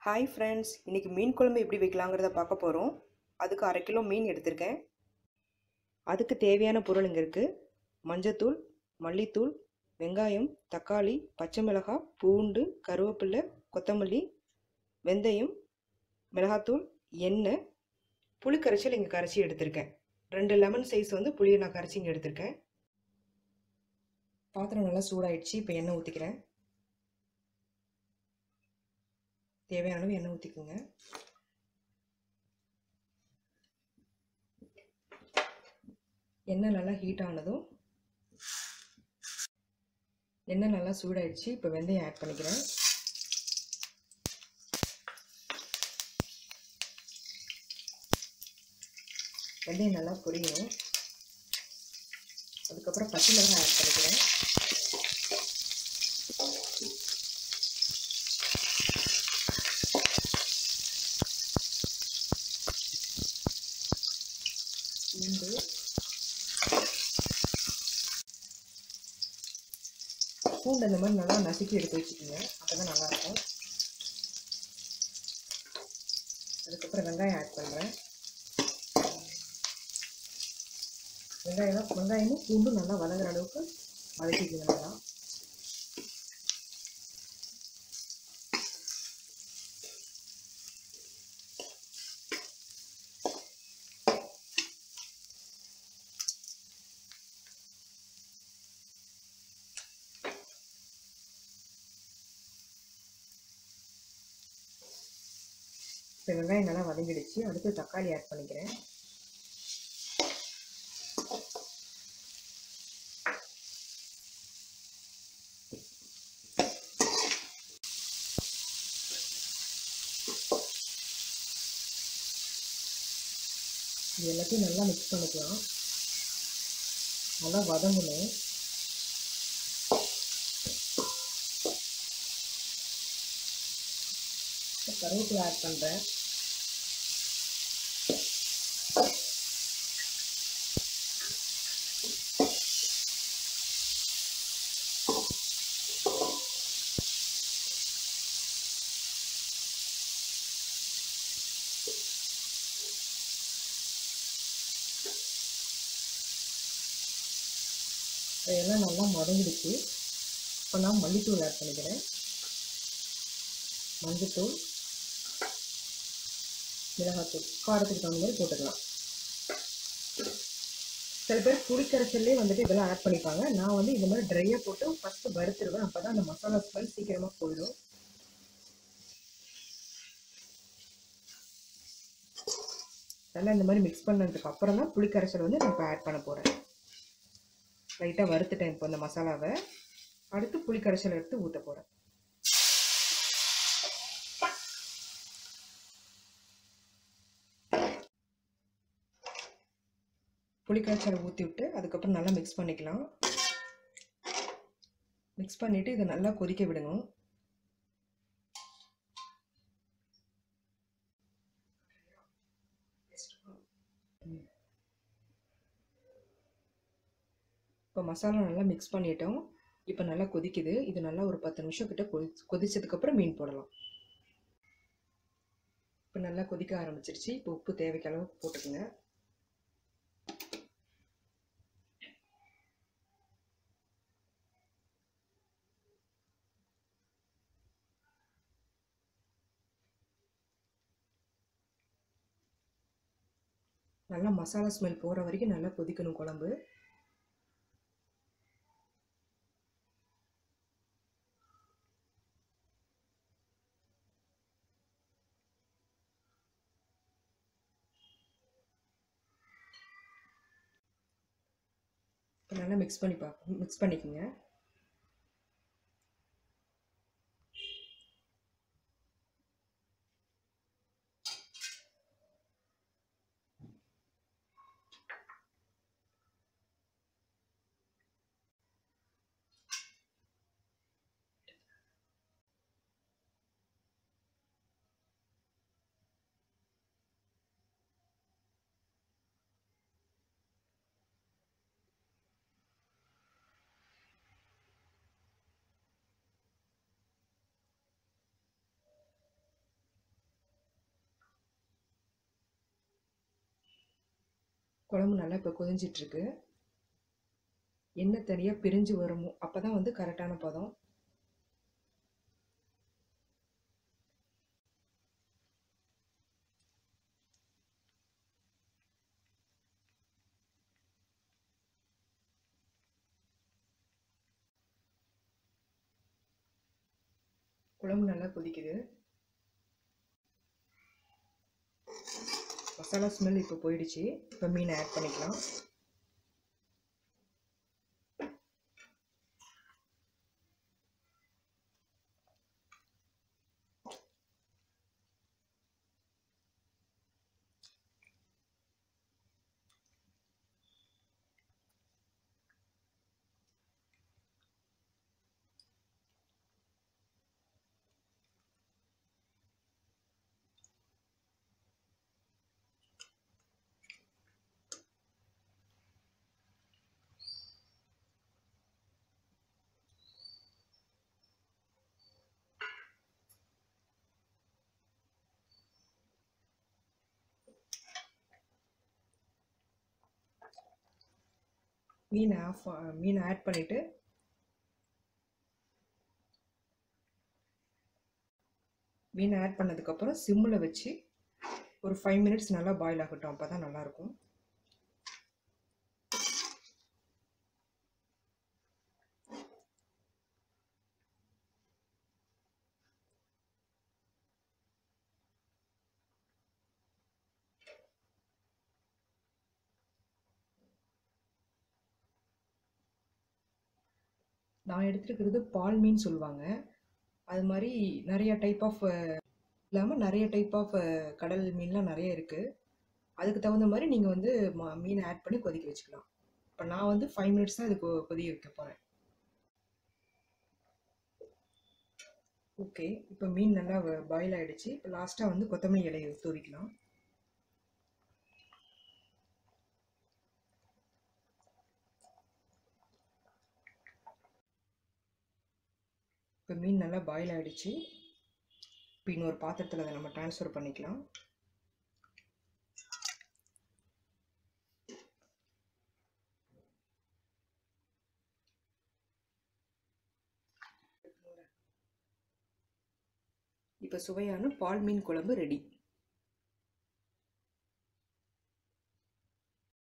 hi friends இன்றைக்கி மீன் குழம்பு எப்படி வைக்கலாங்கிறத பார்க்க போகிறோம் அதுக்கு அரை கிலோ மீன் எடுத்திருக்கேன் அதுக்கு தேவையான பொருள் இங்கே இருக்குது மஞ்சத்தூள் மல்லித்தூள் வெங்காயம் தக்காளி பச்சை மிளகாய் பூண்டு கருவேப்பிலை கொத்தமல்லி வெந்தயம் மிளகாத்தூள் எண்ணெய் புளி கரைச்சல் இங்கே கரைச்சி எடுத்திருக்கேன் ரெண்டு லெமன் சைஸ் வந்து புளியை நான் கரைச்சி இங்கே எடுத்திருக்கேன் பாத்திரம் நல்லா சூடாயிடுச்சு இப்போ எண்ணெய் ஊற்றிக்கிறேன் தேவையான அளவு எண்ணெய் ஊற்றிக்குங்க எண்ணெய் நல்லா ஹீட் ஆனதும் எண்ணெய் நல்லா சூடாயிடுச்சு இப்போ வெந்தயம் ஆட் பண்ணிக்கிறேன் வெந்தயம் நல்லா பொரியணும் அதுக்கப்புறம் பச்சை மிளகாய் ஆட் பண்ணிக்கிறேன் பூண்டு பூண்டு இந்த மாதிரி நல்லா நசுக்கி எடுத்து வச்சுக்கோங்க அப்போ தான் நல்லாயிருக்கும் அதுக்கப்புறம் வெங்காயம் ஆட் பண்ணுறேன் வெங்காயம் வெங்காயமும் பூண்டும் நல்லா வதங்குற அளவுக்கு வதக்கிக்கோங்க நல்லா இப்போ வெங்காயம் நல்லா வதங்கிடுச்சு அடுத்து தக்காளி ஆட் பண்ணிக்கிறேன் இது எல்லாத்தையும் நல்லா மிக்ஸ் பண்ணிக்கலாம் நல்லா வதங்கணும் கருவேப்பிலை ஆட் பண்ணுறேன் இதெல்லாம் நல்லா மதங்கிடுச்சு இப்போ நான் மல்லித்தூள் ஆட் பண்ணிக்கிறேன் மஞ்சத்தூள் மிளகாத்தூள் காரத்துக்கு தகுந்த மாதிரி போட்டுக்கலாம் சில பேர் புளிக்கரைச்சல்லே வந்துட்டு இதெல்லாம் ஆட் பண்ணிப்பாங்க நான் வந்து இந்த மாதிரி ட்ரையாக போட்டு ஃபஸ்ட்டு வறுத்துருவேன் அப்போ தான் அந்த மசாலா ஸ்மெல் சீக்கிரமாக போயிடும் நல்லா இந்த மாதிரி மிக்ஸ் பண்ணதுக்கு அப்புறம் தான் புளிக்கரைச்சல் வந்து நான் இப்போ ஆட் பண்ண போகிறேன் லைட்டாக வறுத்துட்டேன் இப்போ இந்த மசாலாவை அடுத்து புளிக்கரைச்சல் எடுத்து ஊற்ற போகிறேன் புளிக்காய்ச்சலை ஊற்றி விட்டு அதுக்கப்புறம் நல்லா மிக்ஸ் பண்ணிக்கலாம் மிக்ஸ் பண்ணிவிட்டு இதை நல்லா கொதிக்க விடணும் இப்போ மசாலா நல்லா மிக்ஸ் பண்ணிட்டோம் இப்போ நல்லா கொதிக்குது இது நல்லா ஒரு பத்து நிமிஷம் கிட்ட கொதி கொதிச்சதுக்கப்புறம் மீன் போடலாம் இப்போ நல்லா கொதிக்க ஆரம்பிச்சிருச்சு இப்போ உப்பு தேவைக்கு அளவு போட்டுக்கோங்க நல்லா மசாலா ஸ்மெல் போகிற வரைக்கும் நல்லா கொதிக்கணும் குழம்பு இப்போ நல்லா மிக்ஸ் பண்ணி பார்க்க மிக்ஸ் பண்ணிக்கோங்க குழம்பு நல்லா இப்போ கொதிஞ்சிட்ருக்கு எண்ணெய் தனியாக பிரிஞ்சு வருமோ அப்போ தான் வந்து கரெக்டான பதம் குழம்பு நல்லா கொதிக்குது மசாலா ஸ்மெல் இப்போ போயிடுச்சு இப்போ மீனை ஆட் பண்ணிக்கலாம் மீனை ஆஃப் மீனை ஆட் பண்ணிவிட்டு மீனை ஆட் பண்ணதுக்கப்புறம் சிம்மில் வச்சு ஒரு ஃபைவ் மினிட்ஸ் நல்லா பாயில் ஆகட்டும் அப்போ தான் நல்லாயிருக்கும் நான் எடுத்துருக்கிறது பால் மீன் சொல்லுவாங்க அது மாதிரி நிறைய டைப் ஆஃப் இல்லாமல் நிறைய டைப் ஆஃப் கடல் மீன்லாம் நிறைய இருக்குது அதுக்கு தகுந்த மாதிரி நீங்கள் வந்து ம மீனை ஆட் பண்ணி கொதிக்க வச்சுக்கலாம் இப்போ நான் வந்து ஃபைவ் மினிட்ஸ் தான் இது கொ கொதிக்க வைக்க போகிறேன் ஓகே இப்போ மீன் நல்லா பாயில் ஆகிடுச்சு இப்போ லாஸ்ட்டாக வந்து கொத்தமல்லி இலையை தூவிக்கலாம் இப்போ மீன் நல்லா பாயில் ஆகிடுச்சு இப்போ இன்னொரு பாத்திரத்தில் அதை நம்ம ட்ரான்ஸ்ஃபர் பண்ணிக்கலாம் இப்போ சுவையான பால் மீன் குழம்பு ரெடி